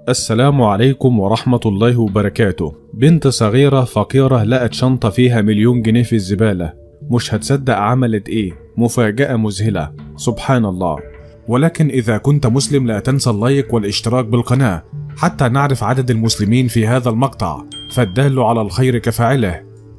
السلام عليكم ورحمة الله وبركاته بنت صغيرة فقيرة لقت شنطة فيها مليون جنيه في الزبالة مش هتصدق عملت ايه مفاجأة مذهلة سبحان الله ولكن إذا كنت مسلم لا تنسى اللايك والاشتراك بالقناة حتى نعرف عدد المسلمين في هذا المقطع فالدال على الخير كفاعله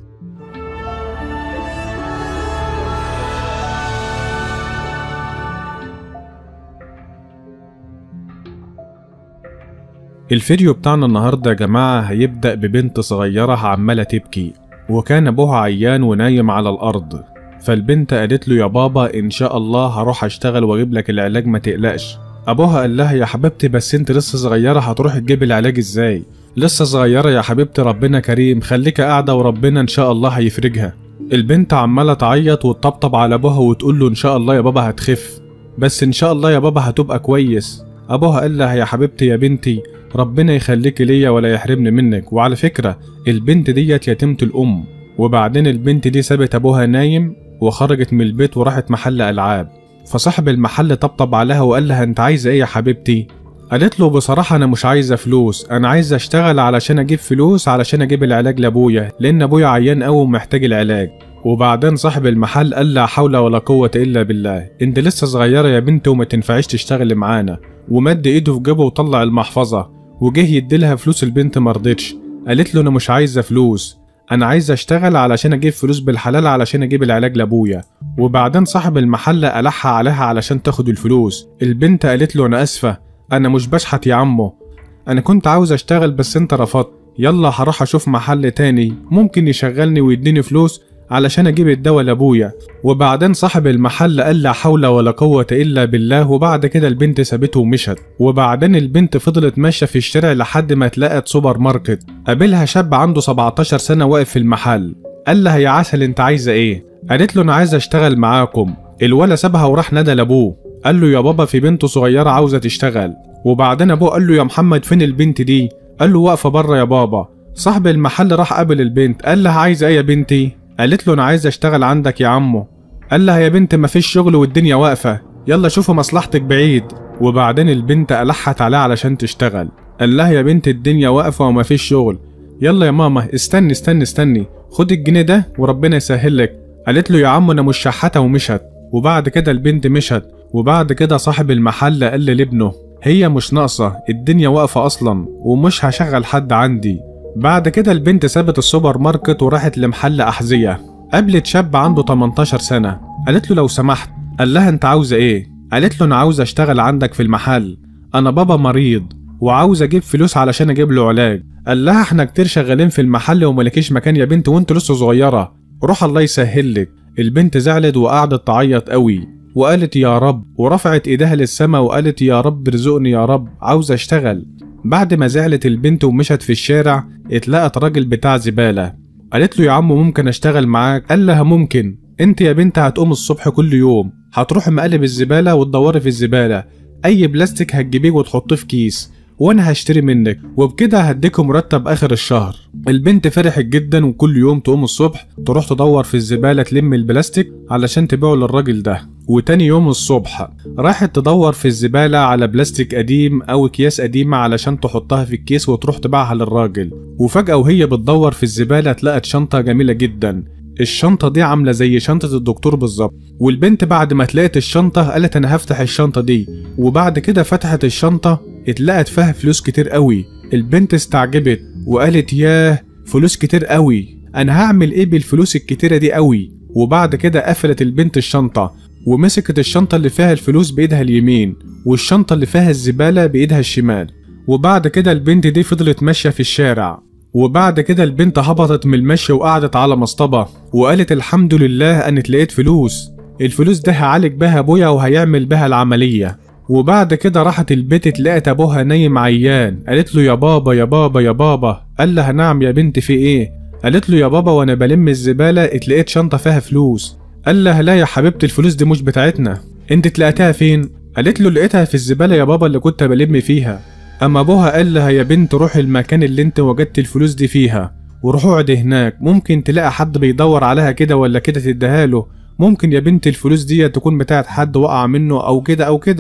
الفيديو بتاعنا النهارده يا جماعة هيبدأ ببنت صغيرة عمالة تبكي وكان أبوها عيان ونايم على الأرض فالبنت قالت له يا بابا إن شاء الله هروح أشتغل وأجيب لك العلاج ما تقلقش أبوها قال لها يا حبيبتي بس أنت لسه صغيرة هتروح تجيب العلاج إزاي لسه صغيرة يا حبيبتي ربنا كريم خليك قاعدة وربنا إن شاء الله هيفرجها البنت عمالة تعيط وتطبطب على أبوها وتقول له إن شاء الله يا بابا هتخف بس إن شاء الله يا بابا هتبقى كويس أبوها قال لها يا حبيبتي يا بنتي ربنا يخليكي ليا ولا يحرمني منك وعلى فكرة البنت ديت يتيمة الأم وبعدين البنت دي سابت أبوها نايم وخرجت من البيت وراحت محل ألعاب فصاحب المحل طبطب عليها وقال لها أنت عايزة إيه يا حبيبتي؟ قالت له بصراحة أنا مش عايزة فلوس أنا عايزة أشتغل علشان أجيب فلوس علشان أجيب العلاج لأبويا لأن أبويا عيان أوي ومحتاج العلاج وبعدين صاحب المحل قال لا حول ولا قوة إلا بالله أنت لسه صغيرة يا بنتي وما تنفعيش تشتغلي معانا ومد إيده في جيبه وطلع المحفظة وجه يديلها فلوس البنت مرضتش قالت له انا مش عايزه فلوس انا عايزه اشتغل علشان اجيب فلوس بالحلال علشان اجيب العلاج لابويا وبعدين صاحب المحل ألحها عليها علشان تاخد الفلوس البنت قالت له انا اسفه انا مش بشحت يا عمو انا كنت عاوز اشتغل بس انت رفضت يلا هروح اشوف محل تاني ممكن يشغلني ويديني فلوس علشان اجيب الدواء لابويا وبعدين صاحب المحل قال لا حول ولا قوة الا بالله وبعد كده البنت سابته ومشت وبعدين البنت فضلت ماشية في الشارع لحد ما اتلقت سوبر ماركت قابلها شاب عنده 17 سنة واقف في المحل قال لها يا عسل انت عايزة ايه قالت له انا عايزة اشتغل معاكم الولا سابها وراح نادى لابوه قال له يا بابا في بنت صغيرة عاوزة تشتغل وبعدين ابوه قال له يا محمد فين البنت دي قال له واقفة بره يا بابا صاحب المحل راح قابل البنت قال لها عايزة ايه يا بنتي قالت له انا عايز اشتغل عندك يا عمو قال لها يا بنت مفيش شغل والدنيا واقفه يلا شوفي مصلحتك بعيد وبعدين البنت ألحت عليها علشان تشتغل قال لها يا بنت الدنيا واقفه ومفيش شغل يلا يا ماما استني استني استني خد الجنيه ده وربنا يسهل لك قالت له يا عم انا مش شحاته ومشت وبعد كده البنت مشت وبعد كده صاحب المحل قال لابنه هي مش ناقصه الدنيا واقفه اصلا ومش هشغل حد عندي بعد كده البنت سابت السوبر ماركت وراحت لمحل أحذية قابلت شاب عنده 18 سنة قالت له لو سمحت قال لها انت عاوزة ايه قالت له انا عاوزة اشتغل عندك في المحل انا بابا مريض وعاوز اجيب فلوس علشان اجيب له علاج قال لها احنا كتير شغالين في المحل وملكيش مكان يا بنت وانت لسه صغيرة روح الله يسهل لك البنت زعلت وقعدت تعيط قوي وقالت يا رب ورفعت ايديها للسما وقالت يا رب ارزقني يا رب عاوزة اشتغل بعد ما زعلت البنت ومشت في الشارع اتلقت راجل بتاع زبالة قالت له يا عم ممكن اشتغل معاك قال لها ممكن انت يا بنت هتقوم الصبح كل يوم هتروح مقلب الزبالة وتدوري في الزبالة اي بلاستيك هتجيبيه وتحطيه في كيس وانا هشتري منك وبكده هديكم مرتب اخر الشهر البنت فرحت جدا وكل يوم تقوم الصبح تروح تدور في الزبالة تلم البلاستيك علشان تبيعه للراجل ده وتاني يوم الصبح راحت تدور في الزبالة على بلاستيك قديم أو أكياس قديمة علشان تحطها في الكيس وتروح تبيعها للراجل وفجأة وهي بتدور في الزبالة اتلقت شنطة جميلة جدا الشنطة دي عاملة زي شنطة الدكتور بالظبط والبنت بعد ما اتلقت الشنطة قالت أنا هفتح الشنطة دي وبعد كده فتحت الشنطة اتلقت فيها فلوس كتير قوي البنت استعجبت وقالت ياه فلوس كتير قوي أنا هعمل إيه بالفلوس الكتيرة دي قوي وبعد كده قفلت البنت الشنطة ومسكت الشنطة اللي فيها الفلوس بإيدها اليمين والشنطة اللي فيها الزبالة بإيدها الشمال وبعد كده البنت دي فضلت ماشية في الشارع وبعد كده البنت هبطت من المشي وقعدت على مصطبة وقالت الحمد لله أنا لقيت فلوس الفلوس ده هعالج بها أبويا وهيعمل بها العملية وبعد كده راحت البيت اتلقت أبوها نايم عيان قالت له يا بابا يا بابا يا بابا قال لها نعم يا بنت في إيه قالت له يا بابا وأنا بلم الزبالة اتلقيت شنطة فيها فلوس قال لها لا يا حبيبتي الفلوس دي مش بتاعتنا انت تلاقيتها فين قالت له لقيتها في الزبالة يا بابا اللي كنت بلم فيها اما ابوها قال لها يا بنت روحي المكان اللي انت وجدت الفلوس دي فيها وروح اقعدي هناك ممكن تلاقي حد بيدور عليها كده ولا كده تديها له ممكن يا بنت الفلوس دي تكون بتاعت حد وقع منه او كده او كده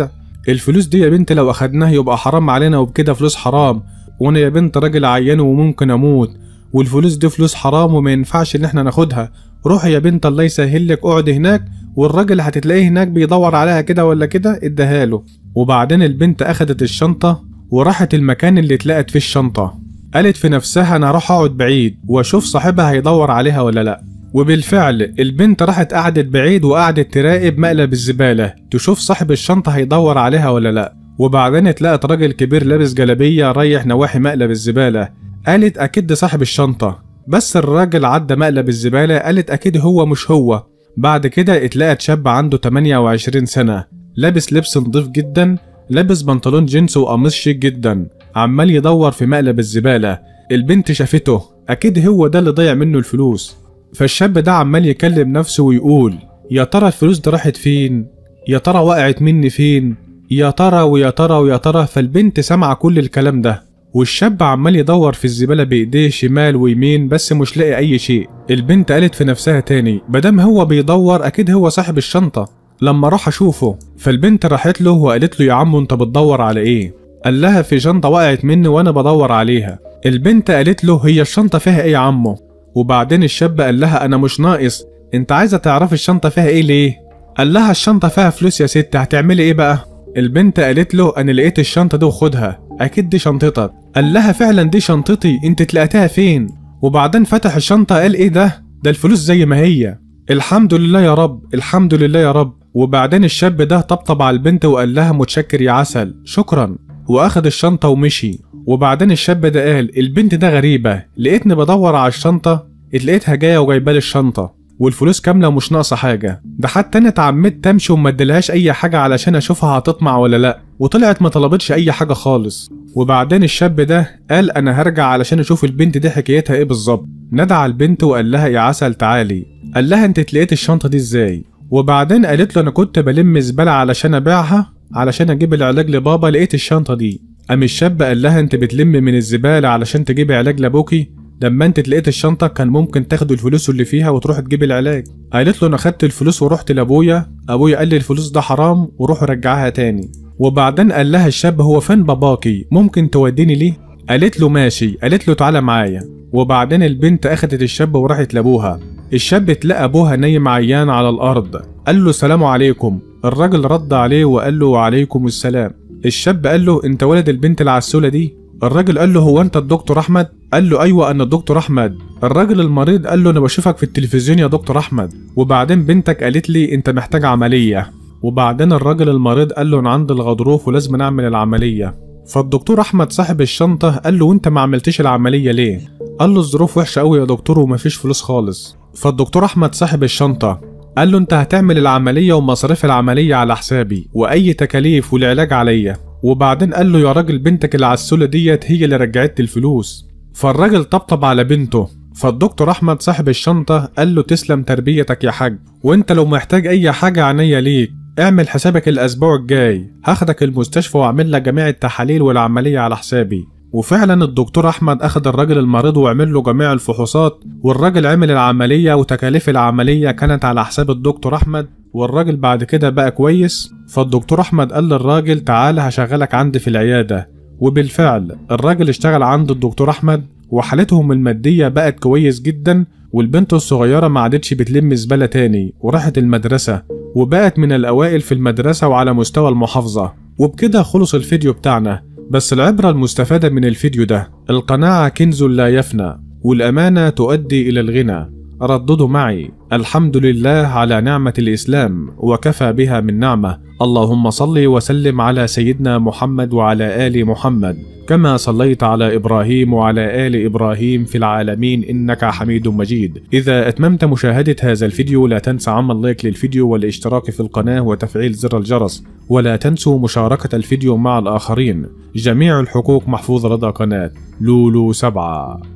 الفلوس دي يا بنت لو اخدناها يبقى حرام علينا وبكده فلوس حرام وانا يا بنت راجل عيان وممكن اموت والفلوس دي فلوس حرام وما ينفعش ان احنا ناخدها روحي يا بنت الله يسهل لك اقعد هناك والراجل هتتلاقيه هناك بيدور عليها كده ولا كده اداها له وبعدين البنت اخدت الشنطة وراحت المكان اللي اتلقت فيه الشنطة قالت في نفسها انا هروح اقعد بعيد واشوف صاحبها هيدور عليها ولا لا وبالفعل البنت راحت قعدت بعيد وقعدت تراقب مقلب الزبالة تشوف صاحب الشنطة هيدور عليها ولا لا وبعدين اتلقت راجل كبير لابس جلابية رايح نواحي مقلب الزبالة قالت أكيد ده صاحب الشنطة بس الراجل عدى مقلب الزبالة قالت أكيد هو مش هو بعد كده اتلقت شاب عنده 28 سنة لابس لبس نضيف جدا لابس بنطلون جينز وقميص شيك جدا عمال يدور في مقلب الزبالة البنت شافته أكيد هو ده اللي ضيع منه الفلوس فالشاب ده عمال يكلم نفسه ويقول يا ترى الفلوس دي راحت فين يا ترى وقعت مني فين يا ترى ويا ترى ويا ترى فالبنت سامعة كل الكلام ده والشاب عمال يدور في الزبالة بإيديه شمال ويمين بس مش لاقي أي شيء البنت قالت في نفسها تاني مادام هو بيدور أكيد هو صاحب الشنطة لما راح أشوفه فالبنت راحت له وقالت له يا عم أنت بتدور على إيه قال لها في شنطة وقعت مني وأنا بدور عليها البنت قالت له هي الشنطة فيها إيه يا عمو وبعدين الشاب قال لها أنا مش ناقص أنت عايزة تعرفي الشنطة فيها إيه ليه قال لها الشنطة فيها فلوس يا ست هتعملي إيه بقى البنت قالت له أنا لقيت الشنطة دي وخدها أكيد دي شنطتك قال لها فعلا دي شنطتي أنت تلاقيتها فين وبعدين فتح الشنطة قال إيه ده ده الفلوس زي ما هي الحمد لله يا رب الحمد لله يا رب وبعدين الشاب ده طبطب على البنت وقال لها متشكر يا عسل شكرا واخد الشنطة ومشي وبعدين الشاب ده قال البنت ده غريبة لقيتني بدور على الشنطة اتلقيتها جاية وجايبالي الشنطة والفلوس كاملة ومش ناقصة حاجة ده حتى انا اتعمدت امشي وما اديلهاش اي حاجة علشان اشوفها هتطمع ولا لا وطلعت ما طلبتش اي حاجة خالص وبعدين الشاب ده قال انا هرجع علشان اشوف البنت دي حكايتها ايه بالظبط نادى على البنت وقال لها يا عسل تعالي قال لها انت اتلقيت الشنطة دي ازاي وبعدين قالت له انا كنت بلم زبالة علشان ابيعها علشان اجيب العلاج لبابا لقيت الشنطة دي قام الشاب قال لها انت بتلم من الزبالة علشان تجيبي علاج لابوكي لما انت لقيت الشنطة كان ممكن تاخد الفلوس اللي فيها وتروح تجيب العلاج قالت له انا خدت الفلوس ورحت لابويا ابويا قال لي الفلوس ده حرام وروح رجعها تاني وبعدين قال لها الشاب هو فين باباكي ممكن توديني ليه قالت له ماشي قالت له تعالى معايا وبعدين البنت اخدت الشاب وراحت لابوها الشاب اتلقى ابوها نايم عيان على الارض قال له السلام عليكم الراجل رد عليه وقال له وعليكم السلام الشاب قال له انت ولد البنت العسولة دي الراجل قال له هو انت الدكتور احمد قال له ايوه انا الدكتور احمد الراجل المريض قال له انا بشوفك في التلفزيون يا دكتور احمد وبعدين بنتك قالت لي انت محتاج عمليه وبعدين الراجل المريض قال له انا عندي الغضروف ولازم نعمل العمليه فالدكتور احمد صاحب الشنطه قال له وانت ما عملتش العمليه ليه قال له الظروف وحشه قوي يا دكتور ومفيش فلوس خالص فالدكتور احمد صاحب الشنطه قال له انت هتعمل العمليه ومصاريف العمليه على حسابي واي تكاليف والعلاج عليا وبعدين قال له يا راجل بنتك العسولة ديت هي اللي رجعت الفلوس فالراجل طبطب على بنته فالدكتور احمد صاحب الشنطة قال له تسلم تربيتك يا حاج وانت لو محتاج اي حاجة عينيا ليك اعمل حسابك الاسبوع الجاي هاخدك المستشفى واعمل لك جميع التحاليل والعملية على حسابي وفعلا الدكتور احمد اخد الراجل المريض وعمل له جميع الفحوصات والراجل عمل العملية وتكاليف العملية كانت على حساب الدكتور احمد والراجل بعد كده بقى كويس فالدكتور احمد قال للراجل تعالى هشغلك عندي في العيادة وبالفعل الراجل اشتغل عند الدكتور احمد وحالتهم المادية بقت كويس جدا والبنت الصغيرة ما عادتش بتلم زبالة تاني وراحت المدرسة وبقت من الأوائل في المدرسة وعلى مستوى المحافظة وبكده خلص الفيديو بتاعنا بس العبرة المستفادة من الفيديو ده القناعة كنز لا يفنى والأمانة تؤدي إلى الغنى رددوا معي الحمد لله على نعمة الإسلام وكفى بها من نعمة اللهم صل وسلم على سيدنا محمد وعلى آل محمد كما صليت على إبراهيم وعلى آل إبراهيم في العالمين إنك حميد مجيد إذا أتممت مشاهدة هذا الفيديو لا تنسى عمل لايك للفيديو والاشتراك في القناة وتفعيل زر الجرس ولا تنسوا مشاركة الفيديو مع الآخرين جميع الحقوق محفوظ لدى قناة لولو سبعة